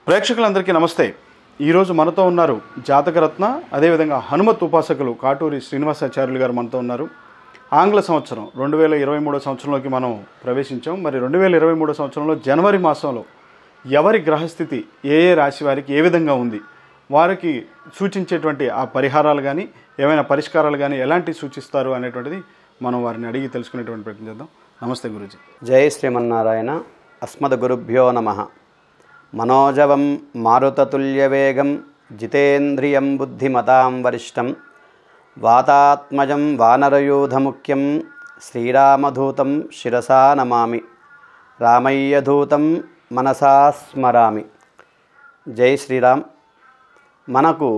ప్రేక్షకులందరికీ నమస్తే ఈరోజు మనతో ఉన్నారు జాతకరత్న అదేవిధంగా హనుమత్ ఉపాసకులు కాటూరి శ్రీనివాసాచార్యులు గారు మనతో ఉన్నారు ఆంగ్ల సంవత్సరం రెండు వేల ఇరవై మూడో సంవత్సరంలోకి మనం ప్రవేశించాం మరి రెండు వేల ఇరవై మూడో సంవత్సరంలో జనవరి మాసంలో ఎవరి గ్రహస్థితి ఏ ఏ రాశి వారికి ఏ విధంగా ఉంది వారికి సూచించేటువంటి ఆ పరిహారాలు కానీ ఏమైనా పరిష్కారాలు కానీ ఎలాంటి సూచిస్తారు అనేటువంటిది మనం వారిని అడిగి తెలుసుకునేటువంటి ప్రయత్నం చేద్దాం నమస్తే గురూజీ జై శ్రీమన్నారాయణ అస్మద్గురుభ్యో నమ మనోజవం మారుతతుల్యవేగం జితేంద్రియం బుద్ధిమతాం వరిష్టం వాతాత్మజం వానరయూధముఖ్యం శ్రీరామధూతం శిరసా నమామి రామయ్యధూతం మనసా స్మరామి జై శ్రీరామ్ మనకు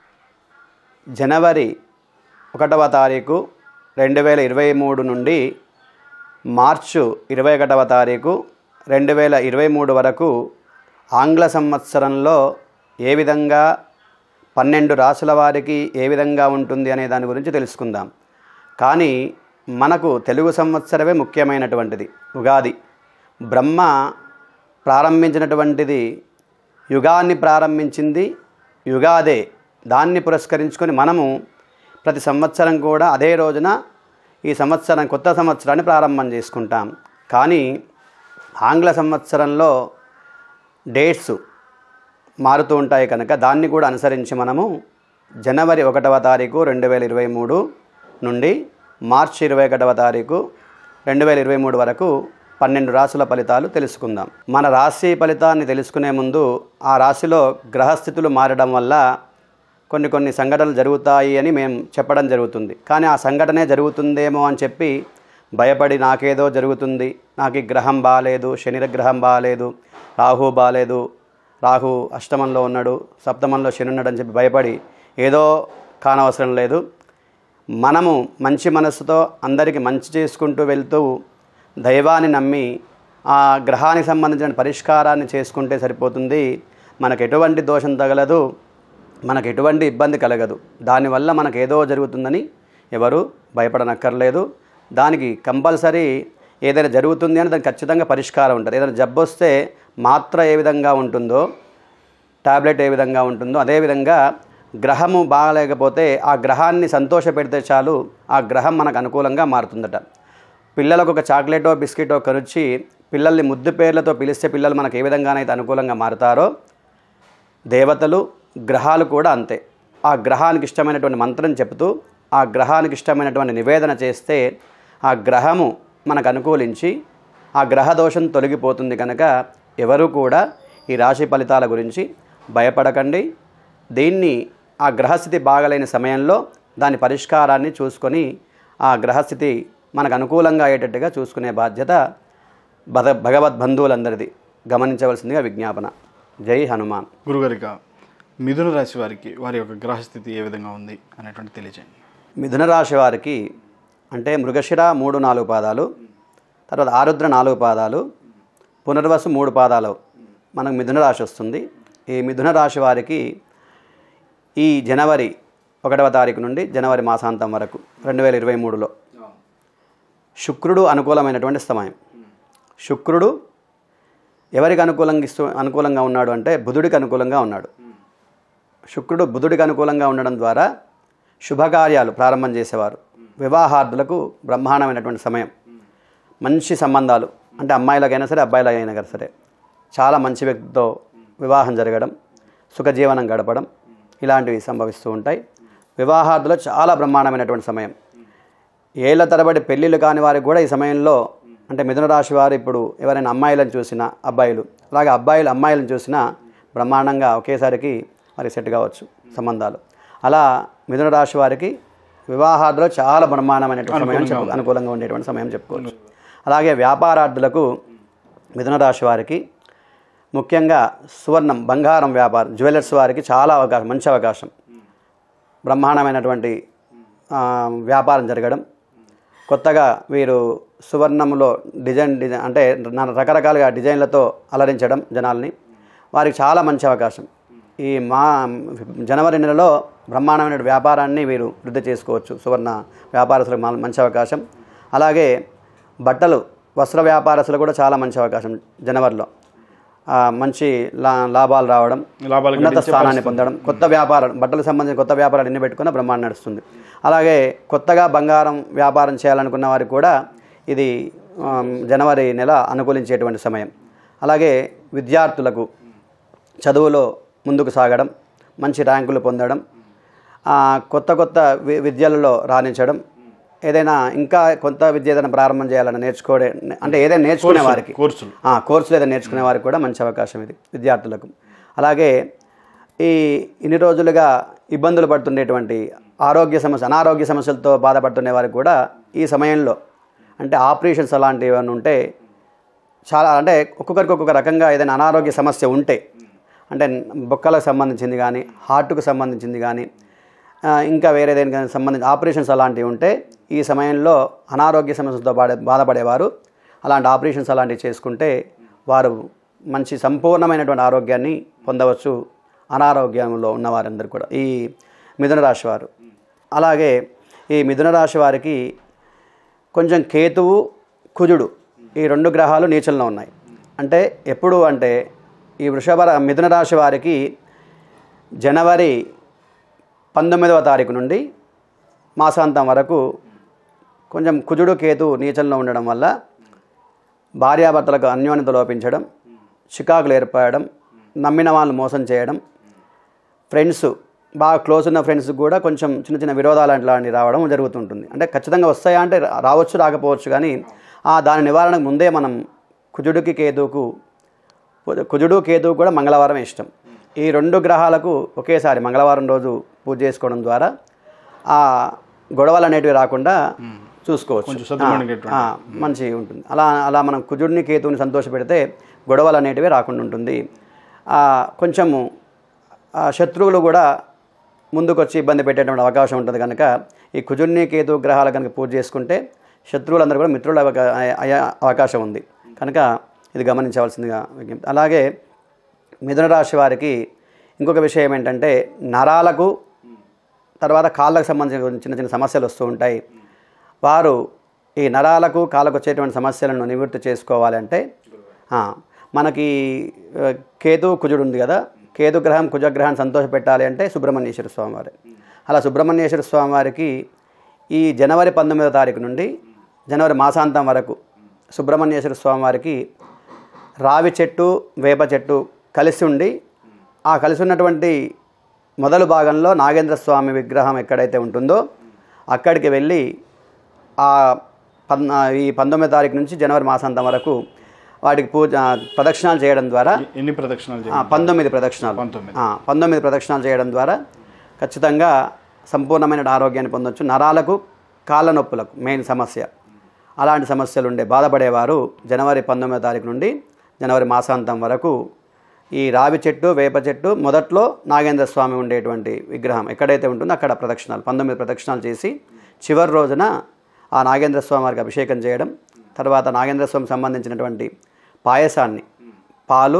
జనవరి ఒకటవ తారీఖు రెండు వేల ఇరవై మూడు నుండి మార్చు ఇరవై ఒకటవ తారీఖు రెండు వేల ఇరవై మూడు వరకు ఆంగ్ల సంవత్సరంలో ఏ విధంగా పన్నెండు రాసుల వారికి ఏ విధంగా ఉంటుంది అనే దాని గురించి తెలుసుకుందాం కానీ మనకు తెలుగు సంవత్సరమే ముఖ్యమైనటువంటిది ఉగాది బ్రహ్మ ప్రారంభించినటువంటిది యుగాన్ని ప్రారంభించింది యుగాదే దాన్ని పురస్కరించుకొని మనము ప్రతి సంవత్సరం కూడా అదే రోజున ఈ సంవత్సరం కొత్త సంవత్సరాన్ని ప్రారంభం చేసుకుంటాం కానీ ఆంగ్ల సంవత్సరంలో డేట్స్ మారుతూ ఉంటాయి కనుక దాన్ని కూడా అనుసరించి మనము జనవరి ఒకటవ తారీఖు రెండు వేల ఇరవై మూడు నుండి మార్చి ఇరవై ఒకటవ తారీఖు రెండు వేల ఇరవై మూడు వరకు పన్నెండు రాశుల ఫలితాలు తెలుసుకుందాం మన రాశి ఫలితాన్ని తెలుసుకునే ముందు ఆ రాశిలో గ్రహస్థితులు మారడం వల్ల కొన్ని కొన్ని సంఘటనలు జరుగుతాయి అని మేము చెప్పడం జరుగుతుంది కానీ ఆ సంఘటనే జరుగుతుందేమో అని చెప్పి భయపడి నాకేదో జరుగుతుంది నాకు ఈ గ్రహం బాగాలేదు శని గ్రహం బాగాలేదు రాహు బాగాలేదు రాహు అష్టమంలో ఉన్నాడు సప్తమంలో శని ఉన్నాడు అని చెప్పి భయపడి ఏదో కానవసరం లేదు మనము మంచి మనస్సుతో అందరికీ మంచి చేసుకుంటూ వెళ్తూ దైవాన్ని నమ్మి ఆ గ్రహానికి సంబంధించిన పరిష్కారాన్ని చేసుకుంటే సరిపోతుంది మనకు ఎటువంటి దోషం తగలదు మనకు ఎటువంటి ఇబ్బంది కలగదు దానివల్ల మనకు ఏదో జరుగుతుందని ఎవరు భయపడనక్కర్లేదు దానికి కంపల్సరీ ఏదైనా జరుగుతుంది అని దానికి ఖచ్చితంగా పరిష్కారం ఉంటుంది ఏదైనా జబ్బు వస్తే మాత్ర ఏ విధంగా ఉంటుందో టాబ్లెట్ ఏ విధంగా ఉంటుందో అదేవిధంగా గ్రహము బాగలేకపోతే ఆ గ్రహాన్ని సంతోష పెడితే చాలు ఆ గ్రహం మనకు అనుకూలంగా మారుతుందట పిల్లలకు ఒక చాక్లెటో బిస్కెటో కరుచి పిల్లల్ని ముద్దు పేర్లతో పిలిస్తే పిల్లలు మనకు ఏ విధంగానైతే అనుకూలంగా మారుతారో దేవతలు గ్రహాలు కూడా అంతే ఆ గ్రహానికి ఇష్టమైనటువంటి మంత్రం చెబుతూ ఆ గ్రహానికి ఇష్టమైనటువంటి నివేదన చేస్తే ఆ గ్రహము మనకు అనుకూలించి ఆ గ్రహ దోషం తొలగిపోతుంది కనుక ఎవరు కూడా ఈ రాశి ఫలితాల గురించి భయపడకండి దీన్ని ఆ గ్రహస్థితి బాగలేని సమయంలో దాని పరిష్కారాన్ని చూసుకొని ఆ గ్రహస్థితి మనకు అనుకూలంగా అయ్యేటట్టుగా చూసుకునే బాధ్యత భగ భగవద్బంధువులందరిది గమనించవలసిందిగా విజ్ఞాపన జై హనుమాన్ గురుగారిక మిథున రాశి వారికి వారి యొక్క గ్రహస్థితి ఏ విధంగా ఉంది అనేటువంటి తెలియజేయండి మిథున రాశి వారికి అంటే మృగశిర మూడు నాలుగు పాదాలు తర్వాత ఆరుద్ర నాలుగు పాదాలు పునర్వసు మూడు పాదాలు మనకు మిథున రాశి వస్తుంది ఈ మిథున రాశి వారికి ఈ జనవరి ఒకటవ తారీఖు నుండి జనవరి మాసాంతం వరకు రెండు వేల ఇరవై మూడులో శుక్రుడు అనుకూలమైనటువంటి సమయం శుక్రుడు ఎవరికి అనుకూలంగా ఇస్తూ అనుకూలంగా ఉన్నాడు అంటే బుధుడికి అనుకూలంగా ఉన్నాడు శుక్రుడు బుధుడికి అనుకూలంగా ఉండడం ద్వారా శుభకార్యాలు ప్రారంభం చేసేవారు వివాహార్థులకు బ్రహ్మాండమైనటువంటి సమయం మంచి సంబంధాలు అంటే అమ్మాయిలకైనా సరే అబ్బాయిలకైనా సరే చాలా మంచి వ్యక్తితో వివాహం జరగడం సుఖజీవనం గడపడం ఇలాంటివి సంభవిస్తూ ఉంటాయి వివాహార్థులు చాలా బ్రహ్మాండమైనటువంటి సమయం ఏళ్ల తరబడి పెళ్ళిళ్ళు కాని వారికి కూడా ఈ సమయంలో అంటే మిథున రాశి వారు ఇప్పుడు ఎవరైనా అమ్మాయిలను చూసినా అబ్బాయిలు అలాగే అబ్బాయిలు అమ్మాయిలను చూసినా బ్రహ్మాండంగా ఒకేసారికి మరి సెట్ కావచ్చు సంబంధాలు అలా మిథున రాశి వారికి వివాహార్థులు చాలా బ్రహ్మాండమైనటువంటి సమయం చెప్పు అనుకూలంగా ఉండేటువంటి సమయం చెప్పుకోవచ్చు అలాగే వ్యాపారార్థులకు మిథున రాశి వారికి ముఖ్యంగా సువర్ణం బంగారం వ్యాపారం జ్యువెలర్స్ వారికి చాలా అవకాశం మంచి అవకాశం బ్రహ్మాండమైనటువంటి ఆ, వ్యాపారం జరగడం కొత్తగా వీరు సువర్ణంలో డిజైన్ డిజైన్ అంటే న- రకరకాలుగా డిజైన్లతో అలరించడం జనాల్ని వారికి చాలా మంచి అవకాశం ఈ మా జనవరి నెలలో బ్రహ్మాండమైన వ్యాపారాన్ని వీరు వృద్ధి చేసుకోవచ్చు సువర్ణ వ్యాపారస్తులకు మా- మంచి అవకాశం అలాగే బట్టలు వస్త్ర వ్యాపారస్తులు కూడా చాలా మంచి అవకాశం జనవరిలో ఆ, మంచి లా లాభాలు రావడం లాభాలు ఉన్నత గడించే స్థానాన్ని పొందడం కొత్త వ్యాపారం బట్టలకు సంబంధించిన కొత్త వ్యాపారాలు ఎన్ని పెట్టుకున్న బ్రహ్మాండం నడుస్తుంది అలాగే కొత్తగా బంగారం వ్యాపారం చేయాలనుకున్న వారికి కూడా ఇది ఆమ్, జనవరి నెల అనుకూలించేటువంటి సమయం అలాగే విద్యార్థులకు చదువులో ముందుకు సాగడం మంచి ర్యాంకులు పొందడం ఆ, కొత్త కొత్త వి- విద్యలలో రాణించడం ఏదైనా ఇంకా కొత్త విద్య ఏదైనా ప్రారంభం చేయాలని నేర్చుకోవడే అంటే ఏదైనా నేర్చుకునే వారికి కోర్సులు ఆ, కోర్సులు ఏదైనా నేర్చుకునే వారికి కూడా మంచి అవకాశం ఇది విద్యార్థులకు అలాగే ఈ ఇన్ని రోజులుగా ఇబ్బందులు పడుతుండేటువంటి ఆరోగ్య సమస్య అనారోగ్య సమస్యలతో బాధపడుతున్న వారికి కూడా ఈ సమయంలో అంటే ఆపరేషన్స్ అలాంటివి ఏమైనా ఉంటే చాలా అంటే ఒక్కొక్కరికి ఒక్కొక్క రకంగా ఏదైనా అనారోగ్య సమస్య ఉంటే అంటే బొక్కలకు సంబంధించింది కానీ హార్ట్కు సంబంధించింది కానీ ఆ, ఇంకా వేరే దేనికి సంబంధించి ఆపరేషన్స్ అలాంటివి ఉంటే ఈ సమయంలో అనారోగ్య సమస్యలతో బాధ బాధపడేవారు అలాంటి ఆపరేషన్స్ అలాంటివి చేసుకుంటే వారు మంచి సంపూర్ణమైనటువంటి ఆరోగ్యాన్ని పొందవచ్చు అనారోగ్యంలో ఉన్నవారందరూ కూడా ఈ మిథున రాశి వారు అలాగే ఈ మిథున రాశి వారికి కొంచెం కేతువు కుజుడు ఈ రెండు గ్రహాలు నీచంలో ఉన్నాయి అంటే ఎప్పుడు అంటే ఈ వృషభ రా- మిథున రాశి వారికి జనవరి పంతొమ్మిదవ తారీఖు నుండి మాసాంతం వరకు కొంచెం కుజుడు కేతు నీచంలో ఉండడం వల్ల భార్యాభర్తలకు అన్యోన్యత లోపించడం చికాకులు ఏర్పడడం నమ్మిన వాళ్ళు మోసం చేయడం ఫ్రెండ్స్ బాగా క్లోజ్ ఉన్న ఫ్రెండ్స్ కూడా కొంచెం చిన్న చిన్న విరోధాలు అట్లాంటివి రావడం జరుగుతుంటుంది అంటే ఖచ్చితంగా వస్తాయా అంటే రా- రావచ్చు రాకపోవచ్చు కానీ ఆ దాని నివారణకు ముందే మనం కుజుడికి కేతువుకు కుజుడు కేతువు కూడా మంగళవారం ఇష్టం ఈ రెండు గ్రహాలకు ఒకేసారి మంగళవారం రోజు పూజ చేసుకోవడం ద్వారా ఆ గొడవలు అనేటివి రాకుండా చూసుకోవచ్చు కొంచెం సద్దుమణిగేటువంటి. ఆ, మంచి ఉంటుంది అలా అలా మనం కుజుడిని కేతువుని సంతోషపెడితే గొడవలు అనేటివి రాకుండా ఉంటుంది ఆ, కొంచెము ఆ, శత్రువులు కూడా ముందుకు వచ్చి ఇబ్బంది పెట్టేటువంటి అవకాశం ఉంటుంది కనుక ఈ కుజుడిని కేతు గ్రహాలు కనుక పూజ చేసుకుంటే శత్రువులందరూ కూడా మిత్రులు అవకా- అయ్యే అవకాశం ఉంది కనుక ఇది గమనించవలసిందిగా విజ్ఞప్తి అలాగే మిథున రాశి వారికి ఇంకొక విషయం ఏంటంటే నరాలకు తర్వాత కాళ్ళకు సంబంధించిన చిన్న చిన్న సమస్యలు వస్తూ ఉంటాయి వారు ఈ నరాలకు కాళ్ళకు వచ్చేటువంటి సమస్యలను నివృత్తి చేసుకోవాలంటే ఆ, మనకి ఆ, కేతు కుజుడు ఉంది కదా కేతు గ్రహం కుజగ్రహాన్ని సంతోషపెట్టాలి అంటే సుబ్రహ్మణ్యేశ్వర స్వామి వారి అలా సుబ్రహ్మణ్యేశ్వర స్వామి వారికి ఈ జనవరి పంతొమ్మిదో తారీఖు నుండి జనవరి మాసాంతం వరకు సుబ్రహ్మణ్యేశ్వర స్వామి వారికి రావి చెట్టు వేప చెట్టు కలిసి ఉండి ఆ కలిసి ఉన్నటువంటి మొదలు భాగంలో నాగేంద్ర స్వామి విగ్రహం ఎక్కడైతే ఉంటుందో అక్కడికి వెళ్ళి ఆ పద్ ఈ పంతొమ్మిదో తారీఖు నుంచి జనవరి మాసాంతం వరకు వాటికి పూజ ప్రదక్షిణాలు చేయడం ద్వారా ఎన్ని ప్రదక్షిణాలు ఆ, చేయాలి పంతొమ్మిది ప్రదక్షిణాలు పంతొమ్మిది. ఆ, పంతొమ్మిది ప్రదక్షిణాలు చేయడం ద్వారా ఖచ్చితంగా సంపూర్ణమైన ఆరోగ్యాన్ని పొందొచ్చు నరాలకు కాళ్ళ నొప్పులకు మెయిన్ సమస్య అలాంటి సమస్యలు ఉండే బాధపడేవారు జనవరి పంతొమ్మిదో తారీఖు నుండి జనవరి మాసాంతం వరకు ఈ రావి చెట్టు వేప చెట్టు మొదట్లో నాగేంద్ర స్వామి ఉండేటువంటి విగ్రహం ఎక్కడైతే ఉంటుందో అక్కడ ప్రదక్షిణాలు పంతొమ్మిది ప్రదక్షిణాలు చేసి చివరి రోజున ఆ నాగేంద్ర స్వామి వారికి అభిషేకం చేయడం తర్వాత నాగేంద్ర స్వామి సంబంధించినటువంటి పాయసాన్ని పాలు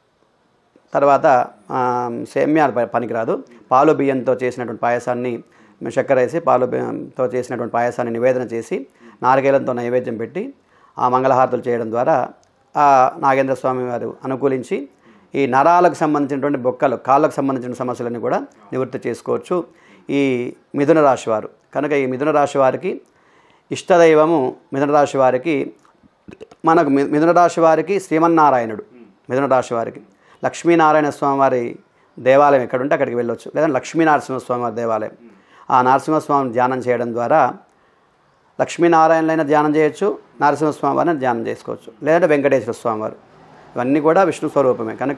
తర్వాత ఆ, సేమ్యాలు ప- పనికిరాదు పాలు బియ్యంతో చేసినటువంటి పాయసాన్ని చక్కెర వేసి పాలు బియ్యంతో చేసినటువంటి పాయసాన్ని నివేదన చేసి నారికేలంతో నైవేద్యం పెట్టి ఆ మంగళహారతులు చేయడం ద్వారా ఆ నాగేంద్ర స్వామి వారు అనుకూలించి ఈ నరాలకు సంబంధించినటువంటి బొక్కలు కాళ్ళకు సంబంధించిన సమస్యలన్నీ కూడా నివృత్తి చేసుకోవచ్చు ఈ మిథున రాశి వారు కనుక ఈ మిథున రాశి వారికి ఇష్టదైవము మిథున రాశి వారికి మనకు మి- మిథున రాశి వారికి శ్రీమన్నారాయణుడు మిథున రాశి వారికి లక్ష్మీనారాయణ స్వామి వారి దేవాలయం ఎక్కడుంటే అక్కడికి వెళ్ళొచ్చు లేదా లక్ష్మీ నరసింహస్వామి వారి దేవాలయం ఆ నరసింహస్వామిని ధ్యానం చేయడం ద్వారా లక్ష్మీనారాయణలైన ధ్యానం చేయొచ్చు నరసింహస్వామి వారిని ధ్యానం చేసుకోవచ్చు లేదంటే వెంకటేశ్వర స్వామి వారు ఇవన్నీ కూడా విష్ణు స్వరూపమే కనుక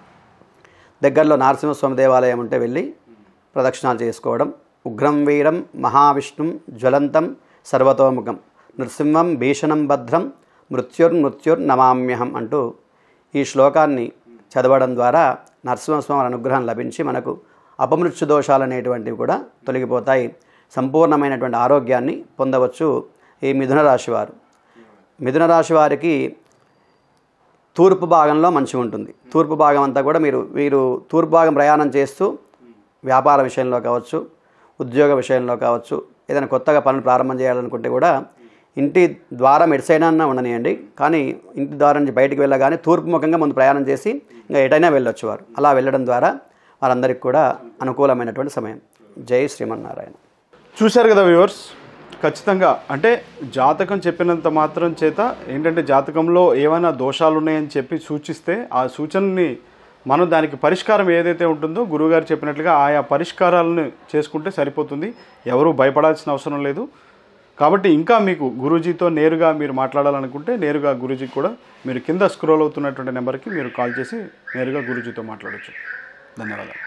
దగ్గరలో నరసింహస్వామి దేవాలయం ఉంటే వెళ్ళి ప్రదక్షిణాలు చేసుకోవడం ఉగ్రం వీరం మహావిష్ణుం జ్వలంతం సర్వతోముఖం నృసింహం భీషణం భద్రం మృత్యుర్మృత్యుర్ నమామ్యహం అంటూ ఈ శ్లోకాన్ని చదవడం ద్వారా నరసింహస్వామి వారి అనుగ్రహం లభించి మనకు అపమృత్యు దోషాలు అనేటువంటివి కూడా తొలగిపోతాయి సంపూర్ణమైనటువంటి ఆరోగ్యాన్ని పొందవచ్చు ఈ మిథున రాశి వారు మిథున రాశి వారికి తూర్పు భాగంలో మంచిగా ఉంటుంది తూర్పు భాగం అంతా కూడా మీరు వీరు తూర్పు భాగం ప్రయాణం చేస్తూ వ్యాపార విషయంలో కావచ్చు ఉద్యోగ విషయంలో కావచ్చు ఏదైనా కొత్తగా పనులు ప్రారంభం చేయాలనుకుంటే కూడా ఇంటి ద్వారం ఎటు సైడ్ అన్నా ఉండనియండి కానీ ఇంటి ద్వారం నుంచి బయటికి వెళ్ళగానే తూర్పు ముఖంగా ముందు ప్రయాణం చేసి ఇంకా ఎటైనా వెళ్ళొచ్చు వారు అలా వెళ్ళడం ద్వారా వారందరికీ కూడా అనుకూలమైనటువంటి సమయం జై శ్రీమన్నారాయణ చూశారు కదా వ్యూవర్స్ ఖచ్చితంగా అంటే జాతకం చెప్పినంత మాత్రం చేత ఏంటంటే జాతకంలో ఏమైనా దోషాలు ఉన్నాయని చెప్పి సూచిస్తే ఆ సూచనని మనం దానికి పరిష్కారం ఏదైతే ఉంటుందో గురువుగారు చెప్పినట్లుగా ఆయా పరిష్కారాలను చేసుకుంటే సరిపోతుంది ఎవరూ భయపడాల్సిన అవసరం లేదు కాబట్టి ఇంకా మీకు గురూజీతో నేరుగా మీరు మాట్లాడాలనుకుంటే నేరుగా గురూజీకి కూడా మీరు కింద స్క్రోల్ అవుతున్నటువంటి నెంబర్కి మీరు కాల్ చేసి నేరుగా గురూజీతో మాట్లాడవచ్చు ధన్యవాదాలు